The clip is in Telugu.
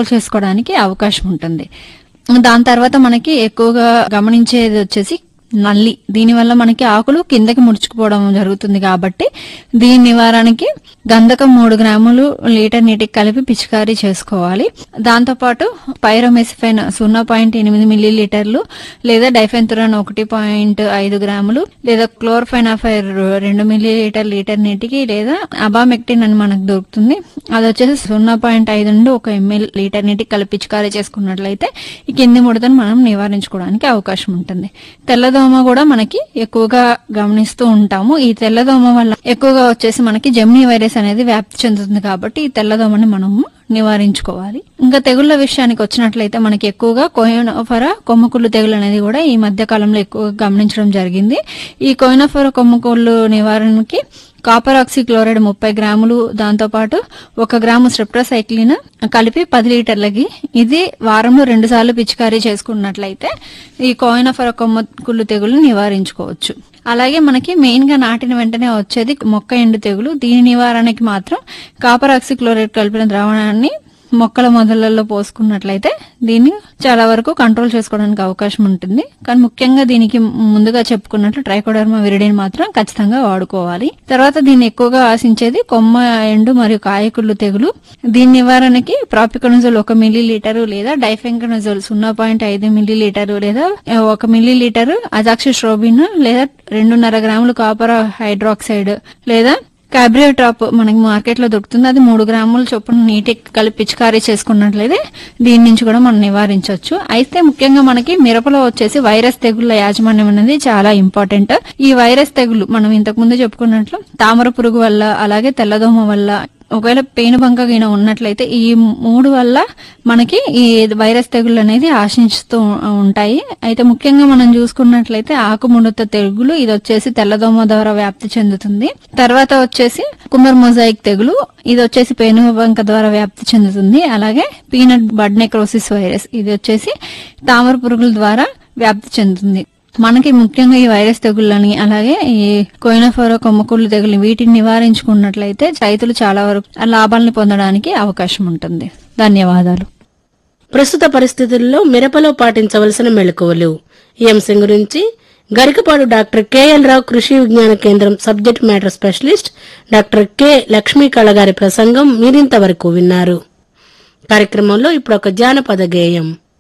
కంట్రోల్ చేసుకోవడానికి అవకాశం ఉంటుంది దాని తర్వాత మనకి ఎక్కువగా గమనించేది వచ్చేసి నల్లి దీనివల్ల మనకి ఆకులు కిందకి ముడుచుకుపోవడం జరుగుతుంది కాబట్టి దీని నివారణకి గంధకం మూడు గ్రాములు లీటర్ నీటికి కలిపి పిచికారీ చేసుకోవాలి దాంతోపాటు పైరోమెసిఫైన్ సున్నా పాయింట్ ఎనిమిది మిల్లీ లీటర్లు లేదా డైఫెన్తురాన్ ఒకటి పాయింట్ ఐదు గ్రాములు లేదా క్లోర్ఫైనాఫైర్ రెండు మిల్లీ లీటర్ లీటర్ నీటికి లేదా అబామెక్టిన్ అని మనకు దొరుకుతుంది అది వచ్చేసి సున్నా పాయింట్ ఐదు నుండి ఒక ఎంఎల్ లీటర్ నీటికి కలిపి పిచికారీ చేసుకున్నట్లయితే ఈ కింది ముడతను మనం నివారించుకోవడానికి అవకాశం ఉంటుంది తెల్లదోమ కూడా మనకి ఎక్కువగా గమనిస్తూ ఉంటాము ఈ తెల్లదోమ వల్ల ఎక్కువగా వచ్చేసి మనకి జెమ్నీ వైరస్ అనేది వ్యాప్తి చెందుతుంది కాబట్టి ఈ తెల్లదోమని మనము నివారించుకోవాలి ఇంకా తెగుళ్ల విషయానికి వచ్చినట్లయితే మనకి ఎక్కువగా కోయినోఫర కొమ్మకుళ్ళు తెగులు అనేది కూడా ఈ మధ్య కాలంలో ఎక్కువగా గమనించడం జరిగింది ఈ కోయినోఫర కొమ్మకుళ్ళు నివారణకి కాపర్ ఆక్సీ క్లోరైడ్ ముప్పై గ్రాములు దాంతోపాటు ఒక గ్రాము స్ట్రెప్టోసైక్లిన్ కలిపి పది లీటర్లకి ఇది వారంలో రెండు సార్లు పిచికారీ చేసుకున్నట్లయితే ఈ కోయినఫర కొమ్మకుళ్ళు తెగులు నివారించుకోవచ్చు అలాగే మనకి మెయిన్ గా నాటిన వెంటనే వచ్చేది మొక్క ఎండు తెగులు దీని నివారణకి మాత్రం కాపర్ ఆక్సీ క్లోరైడ్ కలిపిన ద్రావణాన్ని మొక్కల మొదళ్లలో పోసుకున్నట్లయితే దీన్ని చాలా వరకు కంట్రోల్ చేసుకోవడానికి అవకాశం ఉంటుంది కానీ ముఖ్యంగా దీనికి ముందుగా చెప్పుకున్నట్లు ట్రైకోడర్మా విరిడిని మాత్రం ఖచ్చితంగా వాడుకోవాలి తర్వాత దీన్ని ఎక్కువగా ఆశించేది కొమ్మ ఎండు మరియు కాయకుళ్ళు తెగులు దీని నివారణకి ప్రాపికనజోల్ ఒక మిల్లీ లీటరు లేదా డైఫెంకనజోల్ సున్నా పాయింట్ ఐదు మిల్లీ లీటరు లేదా ఒక మిల్లీ లీటరు అజాక్సిస్ట్రోబిన్ లేదా రెండున్నర గ్రాములు కాపర్ హైడ్రాక్సైడ్ లేదా క్యాబ్రియో టాప్ మనకి మార్కెట్ లో దొరుకుతుంది అది మూడు గ్రాముల చొప్పున నీటి కలిపి పిచికారీ చేసుకున్నట్లయితే దీని నుంచి కూడా మనం నివారించవచ్చు అయితే ముఖ్యంగా మనకి మిరపలో వచ్చేసి వైరస్ తెగుళ్ల యాజమాన్యం అనేది చాలా ఇంపార్టెంట్ ఈ వైరస్ తెగులు మనం ఇంతకు ముందు చెప్పుకున్నట్లు తామర పురుగు వల్ల అలాగే తెల్లదోమ వల్ల ఒకవేళ పేనుబంక గిన ఉన్నట్లయితే ఈ మూడు వల్ల మనకి ఈ వైరస్ తెగులు అనేది ఆశించుతూ ఉంటాయి అయితే ముఖ్యంగా మనం చూసుకున్నట్లయితే ఆకుముడత తెగులు ఇది వచ్చేసి తెల్లదోమ ద్వారా వ్యాప్తి చెందుతుంది తర్వాత వచ్చేసి కుమర్ మొజాయిక్ తెగులు ఇది వచ్చేసి పేనుబంక ద్వారా వ్యాప్తి చెందుతుంది అలాగే పీనట్ బడ్ నెక్రోసిస్ వైరస్ ఇది వచ్చేసి తామర పురుగుల ద్వారా వ్యాప్తి చెందుతుంది మనకి ముఖ్యంగా ఈ వైరస్ తెగుళ్ళని అలాగే ఈ కోయినఫోరో కొమ్మకుళ్ళు తెగులు వీటిని నివారించుకున్నట్లయితే రైతులు చాలా వరకు లాభాలను పొందడానికి అవకాశం ఉంటుంది ధన్యవాదాలు ప్రస్తుత పరిస్థితుల్లో మిరపలో పాటించవలసిన మెళకువలు ఈ అంశం గురించి గరికపాడు డాక్టర్ కెఎల్ రావు Krishi Vignana Kendram subject matter specialist doctor K Lakshmi కళగారి ప్రసంగం మీరింతవరకు విన్నారు కార్యక్రమంలో ఇప్పుడు ఒక జానపద గేయం